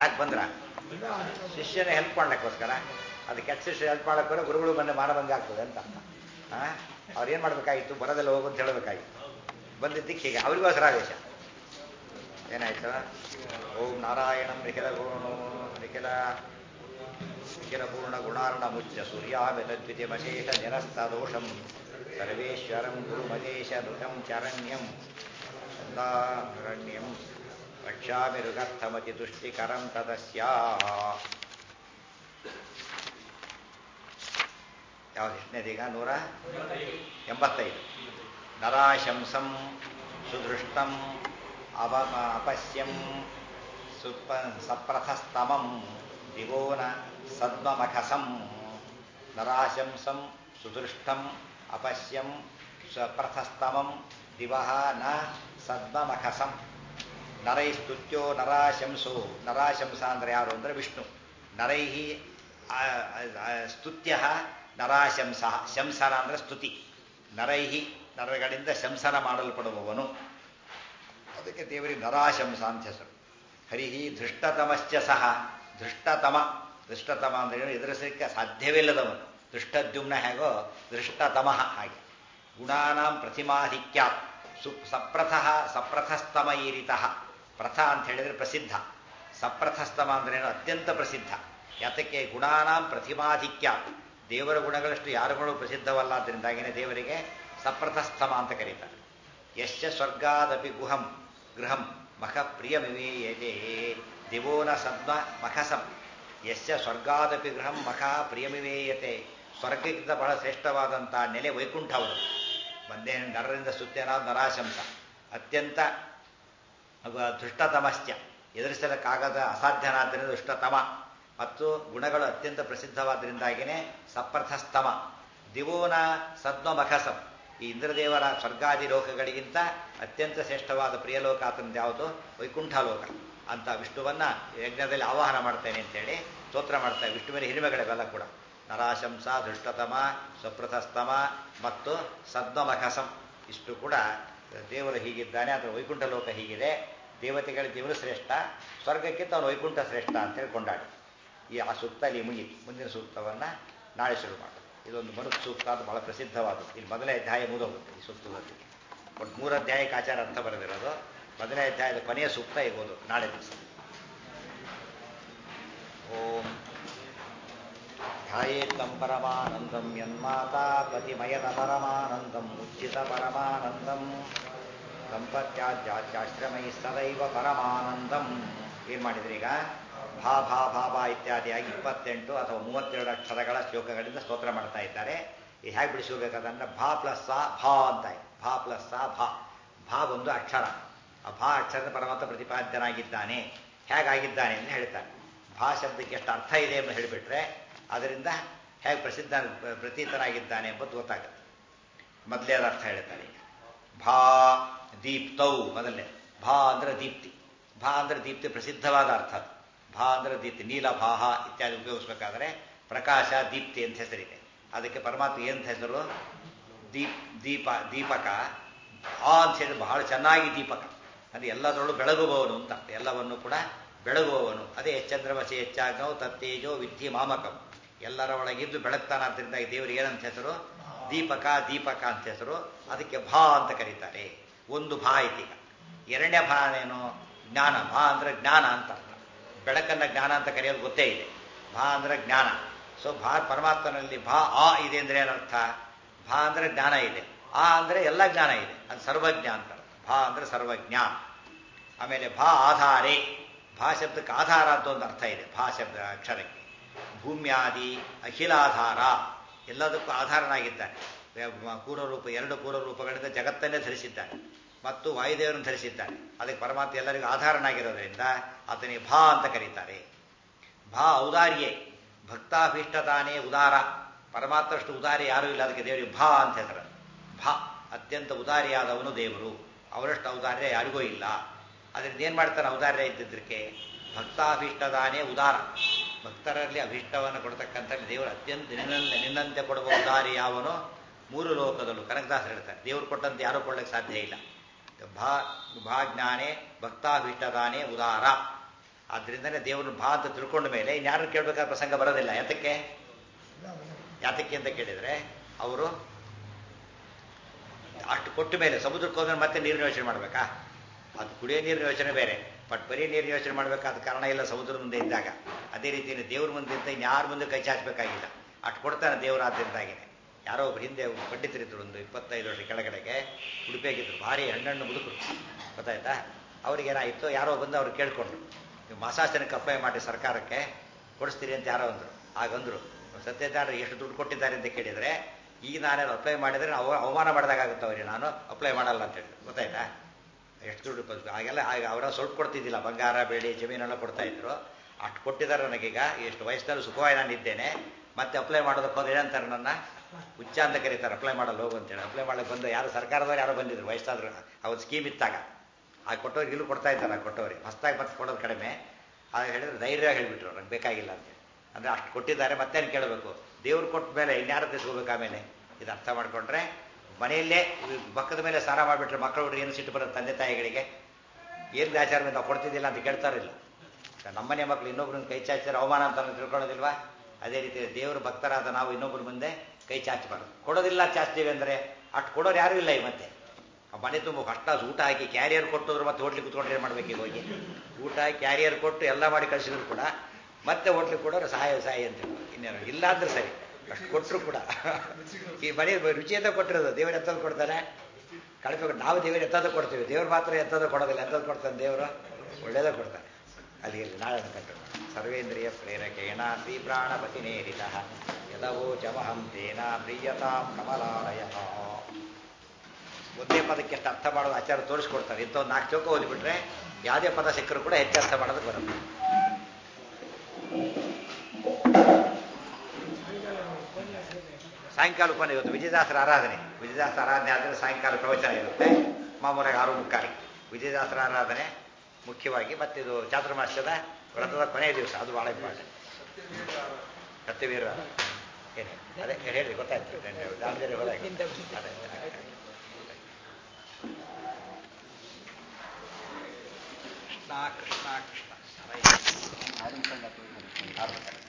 ಯಾಕೆ ಬಂದ್ರ ಶಿಷ್ಯನ ಹೆಲ್ಪ್ ಮಾಡ್ಲಿಕ್ಕೋಸ್ಕರ ಅದು ಕೆಟ್ಟ ಶಿಷ್ಯ ಹೆಲ್ಪ್ ಮಾಡೋಕ್ಕೋದ್ರೆ ಗುರುಗಳು ಬಂದು ಮಾಡಬಂಗೆ ಆಗ್ತದೆ ಅಂತ ಆ ಅವ್ರು ಏನು ಮಾಡ್ಬೇಕಾಗಿತ್ತು ಬರೋದೆಲ್ಲ ಹೋಗು ಅಂತ ಹೇಳಬೇಕಾಗಿತ್ತು ಬಂದಿದ್ದಕ್ಕೆ ಹೀಗೆ ಅವರಿಗೋಸ್ಕರ ಆವೇಶ ಏನಾಯ್ತು ಓಂ ನಾರಾಯಣಂ ನಿಖಿಲ ಗುಣ ನಿಖಿಲ ನಿಖಿಲ ಪೂರ್ಣ ಗುಣಾರ್ಣ ಮುಚ್ಚ ಸೂರ್ಯಾಮಿತದ್ವಿತಿಮಶೇಷ ನಿರಸ್ತ ದೋಷಂ ಸರ್ವೇಶ್ವರಂ ಗುರುಮದೇಶ ನೃತಂ ಚರಣ್ಯಂ ಛಂದಾರಣ್ಯಂ ರಕ್ಷಾಮಿ ಋಗರ್ಥಮತಿ ತುಷ್ಟಿಕರಂ ತದಸ್ಯ ಯಾವ್ದು ಎಷ್ಟನೇದೀಗ ನೂರ ಎಂಬತ್ತೈದು ನರಾಶಂಸಂ ಸುದೃಷ್ಟಂ ಅವ ಅಪಶ್ಯಂ ಸುಪ ಸಪ್ರಥಸ್ತಮಂ ದಿವೋನ ಸದ್ಮಮಖಸಂ ನರಾಶಂಸಂ ಸುದೃಷ್ಟಂ ಅಪಶ್ಯಂ ಸಪ್ರಥಸ್ತಮಂ ದಿವಹ ನ ಸದ್ಮಮಖಸಂ ನರೈಸ್ತುತ್ಯೋ ನರಾಶಂಸೋ ನರಾಶಂಸ ಅಂದ್ರೆ ಯಾರು ಅಂದ್ರೆ ವಿಷ್ಣು ನರೈಹಿ ಸ್ತುತ್ಯ ನರಾಶಂಸ ಶಂಸನ ಅಂದ್ರೆ ಸ್ತುತಿ ನರೈಹಿ ನರಗಳಿಂದ ಶಂಸನ ಮಾಡಲ್ಪಡುವವನು ಅದಕ್ಕೆ ದೇವರಿಗೆ ನರಾಶಂಸ ಅಂತ ಹೆಸರು ಹರಿಹಿ ಧೃಷ್ಟತಮಶ್ಚ ಸಹ ಧೃಷ್ಟತಮ ಧೃಷ್ಟತಮ ಅಂದ್ರೆ ಎದುರಿಸಲಿಕ್ಕೆ ಸಾಧ್ಯವಿಲ್ಲದವನು ಧೃಷ್ಟದ್ಯುಮ್ನ ಹೇಗೋ ಧೃಷ್ಟತಮ ಹಾಗೆ ಗುಣಾನಾಂ ಪ್ರತಿಮಾಧಿಕ್ಯಾತ್ ಸು ಸಪ್ರಥಃ ಸಪ್ರಥಸ್ತಮ ಈರಿತಃ ಪ್ರಥ ಅಂತ ಹೇಳಿದ್ರೆ ಪ್ರಸಿದ್ಧ ಸಪ್ರಥಸ್ತಮ ಅಂದ್ರೆ ಏನು ಅತ್ಯಂತ ಪ್ರಸಿದ್ಧ ಯಾತಕ್ಕೆ ಗುಣಾನಾಂ ಪ್ರತಿಮಾಧಿಕ್ಯ ದೇವರ ಗುಣಗಳಷ್ಟು ಯಾರುಗಳು ಪ್ರಸಿದ್ಧವಲ್ಲ ಅದರಿಂದಾಗಿನೇ ದೇವರಿಗೆ ಸಪ್ರಥಸ್ತಮ ಅಂತ ಕರೀತಾರೆ ಯಶ್ಚ ಸ್ವರ್ಗಾದಪಿ ಗುಹಂ ಗೃಹಂ ಮಖ ಪ್ರಿಯಮಿವೇಯತೆ ದಿವೋನ ಸದ್ಮ ಮಖಸಂ ಯಶ್ಚ ಸ್ವರ್ಗಾದಪಿ ಗೃಹಂ ಮಖ ಪ್ರಿಯಮಿವೇಯತೆ ಸ್ವರ್ಗಕ್ಕಿಂತ ಬಹಳ ಶ್ರೇಷ್ಠವಾದಂಥ ನೆಲೆ ವೈಕುಂಠ ಅವರು ಬಂದೇ ನರರಿಂದ ಸುತ್ತೇನಾದ ನರಾಶಂಸ ಅತ್ಯಂತ ದುಷ್ಟತಮಶ್ಚ ಎದುರಿಸಲಕ್ಕಾಗದ ಅಸಾಧ್ಯನಾದ್ದರಿಂದ ದುಷ್ಟತಮ ಮತ್ತು ಗುಣಗಳು ಅತ್ಯಂತ ಪ್ರಸಿದ್ಧವಾದ್ದರಿಂದಾಗಿಯೇ ಸಪ್ರಥಸ್ತಮ ದಿವೋನ ಸದ್ಮಮಖಸಂ ಈ ಇಂದ್ರದೇವರ ಸ್ವರ್ಗಾದಿ ಲೋಕಗಳಿಗಿಂತ ಅತ್ಯಂತ ಶ್ರೇಷ್ಠವಾದ ಪ್ರಿಯಲೋಕ ಆತನದ್ದು ಯಾವುದು ವೈಕುಂಠ ಲೋಕ ಅಂತ ವಿಷ್ಣುವನ್ನ ಯಜ್ಞದಲ್ಲಿ ಆವಾಹನ ಮಾಡ್ತೇನೆ ಅಂತೇಳಿ ಸ್ತೋತ್ರ ಮಾಡ್ತಾರೆ ವಿಷ್ಣುವಿನ ಹಿರಿಮೆಗಳೆಲ್ಲ ಕೂಡ ನರಾಶಂಸ ಧೃಷ್ಟತಮ ಸ್ವಪ್ರಥಸ್ತಮ ಮತ್ತು ಸದ್ಮಮಖಸಂ ಇಷ್ಟು ಕೂಡ ದೇವರು ಹೀಗಿದ್ದಾನೆ ಅದರ ವೈಕುಂಠ ಲೋಕ ಹೀಗಿದೆ ದೇವತೆಗಳ ದೇವರು ಶ್ರೇಷ್ಠ ಸ್ವರ್ಗಕ್ಕಿಂತ ಅವನು ವೈಕುಂಠ ಶ್ರೇಷ್ಠ ಅಂತೇಳಿ ಕೊಂಡಾಡಿ ಈ ಆ ಸೂಕ್ತಲ್ಲಿ ಮುಗಿತು ಮುಂದಿನ ಸೂಕ್ತವನ್ನು ನಾಳೆ ಶುರು ಮಾಡೋದು ಇದೊಂದು ಮರುತ್ ಸೂಕ್ತ ಅದು ಬಹಳ ಪ್ರಸಿದ್ಧವಾದದ್ದು ಇಲ್ಲಿ ಮೊದಲನೇ ಅಧ್ಯಾಯ ಮುಗಿದೋಗುತ್ತೆ ಈ ಸೂಕ್ತದಲ್ಲಿ ಒಟ್ಟು ಮೂರು ಅಧ್ಯಾಯಕ್ಕೆ ಆಚಾರ ಅರ್ಥ ಬರೆದಿರೋದು ಮೊದಲನೇ ಅಧ್ಯಾಯದ ಕೊನೆಯ ಸೂಕ್ತ ಇರ್ಬೋದು ನಾಳೆ ದಿವಸ ಓಂ ಧ್ಯಾಯೇತ್ತಂ ಪರಮಾನಂದಂ ಯನ್ಮಾತಾ ಪತಿಮಯದ ಪರಮಾನಂದಂ ಉಚ್ಚಿತ ಪರಮಾನಂದಂ ದಂಪತ್ಯಾಶ್ರಮೈ ಸದೈವ ಪರಮಾನಂದಂ ಏನ್ ಮಾಡಿದ್ರಿ ಈಗ ಭಾ ಭಾ ಭಾ ಭಾ ಇತ್ಯಾದಿಯಾಗಿ ಇಪ್ಪತ್ತೆಂಟು ಅಥವಾ ಮೂವತ್ತೆರಡು ಅಕ್ಷರಗಳ ಶ್ಲೋಕಗಳಿಂದ ಸ್ತೋತ್ರ ಮಾಡ್ತಾ ಇದ್ದಾರೆ ಈ ಹೇಗೆ ಬಿಡಿಸ್ಕೋಬೇಕಾದ್ರೆ ಭಾ ಪ್ಲಸ್ ಸಾ ಭಾ ಅಂತ ಭಾ ಪ್ಲಸ್ ಸಾ ಭಾ ಭಾ ಒಂದು ಅಕ್ಷರ ಆ ಭಾ ಅಕ್ಷರದ ಪರಮಾತ್ಮ ಪ್ರತಿಪಾದ್ಯನಾಗಿದ್ದಾನೆ ಹೇಗಾಗಿದ್ದಾನೆ ಅಂತ ಹೇಳ್ತಾರೆ ಭಾ ಶಬ್ದಕ್ಕೆ ಎಷ್ಟು ಅರ್ಥ ಇದೆ ಎಂದು ಹೇಳಿಬಿಟ್ರೆ ಅದರಿಂದ ಹೇಗೆ ಪ್ರಸಿದ್ಧ ಪ್ರತೀತನಾಗಿದ್ದಾನೆ ಎಂಬುದು ಗೊತ್ತಾಗುತ್ತೆ ಮೊದಲೇ ಅದ ಅರ್ಥ ಹೇಳ್ತಾರೆ ಭಾ ದೀಪ್ತೌ ಮೊದಲನೇ ಭಾ ಅಂದ್ರೆ ದೀಪ್ತಿ ಭಾ ಅಂದ್ರೆ ದೀಪ್ತಿ ಪ್ರಸಿದ್ಧವಾದ ಅರ್ಥ ಅದು ಭಾ ಅಂದ್ರೆ ದೀಪ್ತಿ ನೀಲ ಭಾಹ ಇತ್ಯಾದಿ ಉಪಯೋಗಿಸ್ಬೇಕಾದ್ರೆ ಪ್ರಕಾಶ ದೀಪ್ತಿ ಅಂತ ಹೆಸರಿದೆ ಅದಕ್ಕೆ ಪರಮಾತ್ಮ ಏನಂತ ಹೆಸರು ದೀಪ್ ದೀಪ ದೀಪಕ ಆ ಅಂತ ಹೇಳಿದ್ರೆ ಬಹಳ ಚೆನ್ನಾಗಿ ದೀಪಕ ಅಂದ್ರೆ ಎಲ್ಲದರಲ್ಲೂ ಬೆಳಗುವವನು ಅಂತ ಎಲ್ಲವನ್ನು ಕೂಡ ಬೆಳಗುವವನು ಅದೇ ಚಂದ್ರಮಸಿ ಹೆಚ್ಚಾಗ್ನವು ತತ್ತೇಜೋ ವಿದ್ಯೆ ಮಾಮಕಂ ಎಲ್ಲರ ಒಳಗಿದ್ದು ಬೆಳಗ್ತಾನಾದ್ರಿಂದ ದೇವರಿಗೆ ಏನಂತ ಹೆಸರು ದೀಪಕ ದೀಪಕ ಅಂತ ಹೆಸರು ಅದಕ್ಕೆ ಭಾ ಅಂತ ಕರೀತಾರೆ ಒಂದು ಭಾ ಐತಿಗ ಎರಡನೇ ಭಾ ಏನು ಜ್ಞಾನ ಭಾ ಅಂದ್ರೆ ಜ್ಞಾನ ಅಂತ ಅರ್ಥ ಬೆಳಕನ್ನ ಜ್ಞಾನ ಅಂತ ಕರೆಯೋದು ಗೊತ್ತೇ ಇದೆ ಭಾ ಅಂದ್ರೆ ಜ್ಞಾನ ಸೊ ಭಾ ಪರಮಾತ್ಮನಲ್ಲಿ ಭಾ ಆ ಇದೆ ಅಂದ್ರೆ ಏನರ್ಥ ಭಾ ಅಂದ್ರೆ ಜ್ಞಾನ ಇದೆ ಆ ಅಂದ್ರೆ ಎಲ್ಲ ಜ್ಞಾನ ಇದೆ ಅದು ಸರ್ವಜ್ಞ ಅಂತ ಭಾ ಅಂದ್ರೆ ಸರ್ವಜ್ಞ ಆಮೇಲೆ ಭಾ ಆಧಾರೆ ಭಾ ಶಬ್ದಕ್ಕೆ ಆಧಾರ ಅಂತ ಒಂದು ಅರ್ಥ ಇದೆ ಭಾ ಶಬ್ದ ಅಕ್ಷರಕ್ಕೆ ಭೂಮ್ಯಾದಿ ಅಖಿಲಾಧಾರ ಎಲ್ಲದಕ್ಕೂ ಆಧಾರನಾಗಿದ್ದಾನೆ ಪೂರ್ವರೂಪ ಎರಡು ಪೂರ್ವರೂಪಗಳಿಂದ ಜಗತ್ತನ್ನೇ ಧರಿಸಿದ್ದಾನೆ ಮತ್ತು ವಾಯುದೇವರನ್ನು ಧರಿಸಿದ್ದಾನೆ ಅದಕ್ಕೆ ಪರಮಾತ್ಮ ಎಲ್ಲರಿಗೂ ಆಧಾರನಾಗಿರೋದ್ರಿಂದ ಆತನಿಗೆ ಭಾ ಅಂತ ಕರೀತಾರೆ ಭಾ ಔದಾರ್ಯೇ ಭಕ್ತಾಭೀಷ್ಟತಾನೇ ಉದಾರ ಪರಮಾತ್ಮಷ್ಟು ಉದಾರಿ ಯಾರೂ ಇಲ್ಲ ಅದಕ್ಕೆ ದೇವರಿಗೆ ಭಾ ಅಂತ ಹೇಳ್ತಾರೆ ಭಾ ಅತ್ಯಂತ ಉದಾರಿಯಾದವನು ದೇವರು ಅವರಷ್ಟು ಔದಾರ್ಯ ಯಾರಿಗೂ ಇಲ್ಲ ಅದರಿಂದ ಏನು ಮಾಡ್ತಾನೆ ಔದಾರ್ಯ ಇದ್ದಿದ್ದಕ್ಕೆ ಭಕ್ತಾಭೀಷ್ಟದಾನೇ ಉದಾರ ಭಕ್ತರಲ್ಲಿ ಅಭೀಷ್ಟವನ್ನು ಕೊಡ್ತಕ್ಕಂಥ ದೇವರು ಅತ್ಯಂತ ನಿನ್ನಂತೆ ನಿನ್ನಂತೆ ಕೊಡುವ ಉದಾರಿ ಯಾವನೋ ಮೂರು ಲೋಕದಲ್ಲೂ ಕನಕದಾಸ ಹೇಳ್ತಾರೆ ದೇವರು ಕೊಟ್ಟಂತೆ ಯಾರೂ ಕೊಡ್ಲಿಕ್ಕೆ ಸಾಧ್ಯ ಇಲ್ಲ ಭಾ ಭಾ ಜ್ಞಾನೇ ಭಕ್ತಾಭೀಷ್ಟದಾನೇ ಉದಾರ ಆದ್ರಿಂದನೇ ದೇವ್ರನ್ನ ಭಾ ಅಂತ ತಿಳ್ಕೊಂಡ ಮೇಲೆ ಇನ್ಯಾರು ಕೇಳಬೇಕಾದ ಪ್ರಸಂಗ ಬರೋದಿಲ್ಲ ಯಾತಕ್ಕೆ ಯಾತಕ್ಕೆ ಅಂತ ಕೇಳಿದ್ರೆ ಅವರು ಅಷ್ಟು ಕೊಟ್ಟ ಮೇಲೆ ಸಮುದ್ರಕ್ಕೆ ಹೋದ್ರೆ ಮತ್ತೆ ನೀರಿನ ಯೋಚನೆ ಮಾಡಬೇಕಾ ಅದು ಕುಡಿಯೋ ನೀರಿನ ಯೋಚನೆ ಬೇರೆ ಬಟ್ ಬರೀ ನೀರಿನ ಯೋಚನೆ ಮಾಡಬೇಕಾದ ಕಾರಣ ಇಲ್ಲ ಸಮುದ್ರ ಮುಂದೆ ಇದ್ದಾಗ ಅದೇ ರೀತಿಯಲ್ಲಿ ದೇವ್ರ ಮುಂದೆ ಇದ್ದ ಇನ್ಯಾರ ಮುಂದೆ ಕೈ ಚಾಚಬೇಕಾಗಿಲ್ಲ ಅಷ್ಟು ಕೊಡ್ತಾನೆ ದೇವರ ಆದ್ದರಿಂದಾಗಿನೇ ಯಾರೋ ಒಬ್ರು ಹಿಂದೆ ಒಬ್ರು ಪಂಡಿತರಿದ್ರು ಒಂದು ಇಪ್ಪತ್ತೈದು ವರ್ಷ ಕೆಳಗಡೆಗೆ ಉಡುಪಿಯಾಗಿದ್ರು ಭಾರಿ ಹಣ್ಣಣ್ಣು ಮುದುಕರು ಗೊತ್ತಾಯ್ತಾ ಅವ್ರಿಗೇನಾಯಿತು ಯಾರೋ ಬಂದು ಅವ್ರು ಕೇಳ್ಕೊಂಡ್ರು ನೀವು ಮಾಸಾಸನಕ್ಕೆ ಅಪ್ಲೈ ಮಾಡಿ ಸರ್ಕಾರಕ್ಕೆ ಕೊಡಿಸ್ತೀರಿ ಅಂತ ಯಾರೋ ಅಂದರು ಆಗಂದ್ರು ಸತ್ಯದಾರರು ಎಷ್ಟು ದುಡ್ಡು ಕೊಟ್ಟಿದ್ದಾರೆ ಅಂತ ಕೇಳಿದರೆ ಈಗ ನಾನೇನು ಅಪ್ಲೈ ಮಾಡಿದರೆ ನಾವು ಅವಮಾನ ಮಾಡಿದಾಗುತ್ತೆ ಅವ್ರಿಗೆ ನಾನು ಅಪ್ಲೈ ಮಾಡಲ್ಲ ಅಂತ ಹೇಳಿ ಗೊತ್ತಾಯ್ತಾ ಎಷ್ಟು ದುಡ್ಡು ಬಂತು ಆಗೆಲ್ಲ ಆಗ ಅವರ ಸ್ವಲ್ಪ ಕೊಡ್ತಿದ್ದಿಲ್ಲ ಬಂಗಾರ ಬೆಳ್ಳಿ ಜಮೀನೆಲ್ಲ ಕೊಡ್ತಾ ಇದ್ರು ಅಷ್ಟು ಕೊಟ್ಟಿದ್ದಾರೆ ನನಗೀಗ ಎಷ್ಟು ವಯಸ್ಸಲ್ಲಿ ಸುಖವಾಗಿ ನಾನು ಇದ್ದೇನೆ ಮತ್ತೆ ಅಪ್ಲೈ ಮಾಡೋದಕ್ಕೆ ಹೋದ್ರೆ ಏನಂತಾರೆ ನನ್ನ ಹುಚ್ಚ ಅಂತ ಕರೀತಾರೆ ಅಪ್ಲೈ ಮಾಡಲ್ಲ ಹೋಗು ಅಂತೇಳಿ ಅಪ್ಲೈ ಮಾಡಕ್ಕೆ ಬಂದು ಯಾರು ಸರ್ಕಾರದವ್ರು ಯಾರೋ ಬಂದಿದ್ರು ವಯಸ್ಸಾದ್ರು ಅವ್ರ ಸ್ಕೀಮ್ ಇತ್ತಾಗ ಆ ಕೊಟ್ಟವ್ರಿಗೆ ಇಲ್ಲೂ ಕೊಡ್ತಾ ಇದ್ದಾರೆ ಆ ಕೊಟ್ಟವ್ರಿಗೆ ಹೊಸ್ದಾಗಿ ಮತ್ತೆ ಕೊಡೋದು ಕಡಿಮೆ ಆಗ ಹೇಳಿದ್ರೆ ಧೈರ್ಯ ಹೇಳಿಬಿಟ್ರು ನಂಗೆ ಬೇಕಾಗಿಲ್ಲ ಅಂತೇಳಿ ಅಂದರೆ ಅಷ್ಟು ಕೊಟ್ಟಿದ್ದಾರೆ ಮತ್ತೇನು ಕೇಳಬೇಕು ದೇವ್ರು ಕೊಟ್ಟ ಮೇಲೆ ಇನ್ಯಾರು ತೆಗೆಸ್ಕೋಬೇಕು ಆಮೇಲೆ ಇದು ಅರ್ಥ ಮಾಡಿಕೊಂಡ್ರೆ ಮನೆಯಲ್ಲೇ ಪಕ್ಕದ ಮೇಲೆ ಸ್ನಾನ ಮಾಡಿಬಿಟ್ರೆ ಮಕ್ಕಳು ಹುಡುಗಿ ಏನು ಸಿಟ್ಟು ಬರುತ್ತೆ ತಂದೆ ತಾಯಿಗಳಿಗೆ ಏನು ಆಚಾರ ನಾವು ಕೊಡ್ತಿದ್ದಿಲ್ಲ ಅಂತ ಕೇಳ್ತಾರಿಲ್ಲ ನಮ್ಮನೆ ಮಕ್ಕಳು ಇನ್ನೊಬ್ರನ್ನ ಕೈ ಚಾಚಿದ್ರೆ ಅವಮಾನ ಅಂತ ತಿಳ್ಕೊಳ್ಳೋದಿಲ್ವಾ ಅದೇ ರೀತಿ ದೇವರು ಭಕ್ತರಾದ ನಾವು ಇನ್ನೊಬ್ಬರ ಮುಂದೆ ಕೈ ಚಾಚಬಾರ್ದು ಕೊಡೋದಿಲ್ಲ ಚಾಚ್ತೀವಿ ಅಂದರೆ ಅಷ್ಟು ಕೊಡೋರು ಯಾರೂ ಇಲ್ಲ ಈ ಮತ್ತೆ ಆ ಮನೆ ತುಂಬ ಕಷ್ಟ ಊಟ ಹಾಕಿ ಕ್ಯಾರಿಯರ್ ಕೊಟ್ಟೋದ್ರು ಮತ್ತೆ ಹೋಟ್ಲಿಗೆ ಕುತ್ಕೊಂಡ್ರೆ ಏನು ಮಾಡ್ಬೇಕು ಈಗ ಹೋಗಿ ಊಟ ಕ್ಯಾರಿಯರ್ ಕೊಟ್ಟು ಎಲ್ಲ ಮಾಡಿ ಕಳಿಸಿದ್ರು ಕೂಡ ಮತ್ತೆ ಹೋಟ್ಲಿಗೆ ಕೊಡೋರು ಸಹಾಯ ಸಹಾಯ ಅಂತ ಇನ್ನೇನು ಇಲ್ಲ ಅಂದ್ರೆ ಸರಿ ಅಷ್ಟು ಕೊಟ್ಟರು ಕೂಡ ಈ ಮನೆ ರುಚಿ ಅಂತ ಕೊಟ್ಟಿರೋದು ದೇವರು ಎತ್ತದ ಕೊಡ್ತಾನೆ ಕಳಪೆ ನಾವು ದೇವರು ಎತ್ತದ ಕೊಡ್ತೀವಿ ದೇವ್ರು ಮಾತ್ರ ಎತ್ತದ ಕೊಡೋದಿಲ್ಲ ಎತ್ತದ ಕೊಡ್ತಾನೆ ದೇವರು ಒಳ್ಳೇದೇ ಕೊಡ್ತಾನೆ ಅಲ್ಲಿ ನಾಳೆ ಕಂಡು ಸರ್ವೇಂದ್ರಿಯ ಪ್ರೇರಕೇಣ ಶ್ರೀ ಪ್ರಾಣಪತಿ ನೇರಿತ ಯದವೋಚಮಹಂ ತೇನ ಪ್ರಿಯತಾಂ ಕಮಲಾಲಯ ಒಂದೇ ಪದಕ್ಕೆ ಎಷ್ಟು ಅರ್ಥ ಮಾಡೋದು ಆಚಾರ ತೋರಿಸ್ಕೊಡ್ತಾರೆ ಇಂಥ ಒಂದು ನಾಲ್ಕು ಚೌಕ ಓದಿಬಿಟ್ರೆ ಯಾವುದೇ ಪದ ಸಿಕ್ಕರೂ ಕೂಡ ಹೆಚ್ಚು ಅರ್ಥ ಮಾಡೋದಕ್ಕೆ ಬರುತ್ತೆ ಸಾಯಂಕಾಲ ಕೊನೆ ಇವತ್ತು ವಿಜಯದಾಸರ ಆರಾಧನೆ ವಿಜಯದಾಸರ ಆರಾಧನೆ ಆದರೆ ಸಾಯಂಕಾಲ ಪ್ರವಚನ ಇರುತ್ತೆ ಮಾಮೂಲಾಗಿ ಆರು ಮುಕ್ಕಾಲಿಗೆ ವಿಜಯದಾಸರ ಆರಾಧನೆ ಮುಖ್ಯವಾಗಿ ಮತ್ತಿದು ಚಾತುರ್ಮಾಸ್ಯದ ವ್ರತದ ಕೊನೆಯ ದಿವಸ ಅದು ಬಹಳ ಇಂಪಾರ್ಟೆಂಟ್ ಸತ್ಯವೀರ ಏನು ಅದೇ ಹೇಳಿ ಗೊತ್ತಾಯ್ತು ದಾವಣಗೆರೆ ಹೋದಾಗ ಅದೇ ಕೃಷ್ಣ ಕೃಷ್ಣ ಕೃಷ್ಣ ಆರು